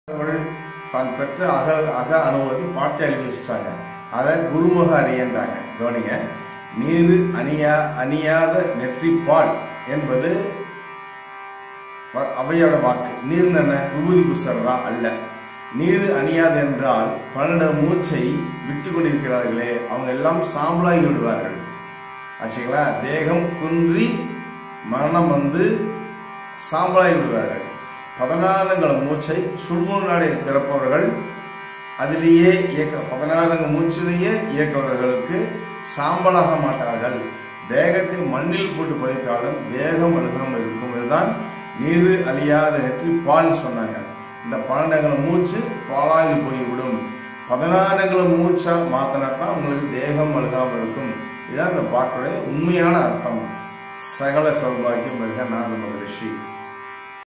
அவர்கள் தான் பெற்ற அக அக அனுபவத்தை பாட்டை எழுதி வச்சிட்டாங்க அதை குருமுக அறியன்றாங்க கவனிங்க நீரு அணியா அணியாத நெற்றிப்பால் என்பது வ- அவையோட வாக்கு நீர் என்ன விபூதி புஸ்தரா அல்ல நீர் அணியாது என்றால் பன்னெண்டு மூச்சை விட்டு கொண்டிருக்கிறார்களே அவங்க எல்லாம் சாம்பலாகி விடுவார்கள் ஆச்சுங்களா தேகம் குன்றி மரணம் வந்து சாம்பலாகி விடுவார்கள் பதினாறுங்கிற மூச்சை சுழ்முனாடை திறப்பவர்கள் அதிலேயே இயக்க பதினாறுங்க மூச்சிலேயே இயக்குவவர்களுக்கு சாம்பலாக மாட்டார்கள் தேகத்தை மண்ணில் போட்டு பதித்தாலும் தேகம் அழுகாமல் இருக்கும் இதுதான் நீரு அழியாத நெற்றி பால் சொன்னாங்க இந்த பன்னெண்டுங்கிற மூச்சு பாலாகி போய்விடும் பதினாறுங்கிற மூச்சா மாத்தினா தான் உங்களுக்கு தேகம் அழுகாமல் இருக்கும் இதுதான் இந்த பாட்டுடைய உண்மையான அர்த்தம் சகல சௌபாகியம் மிக நாத மகரிஷி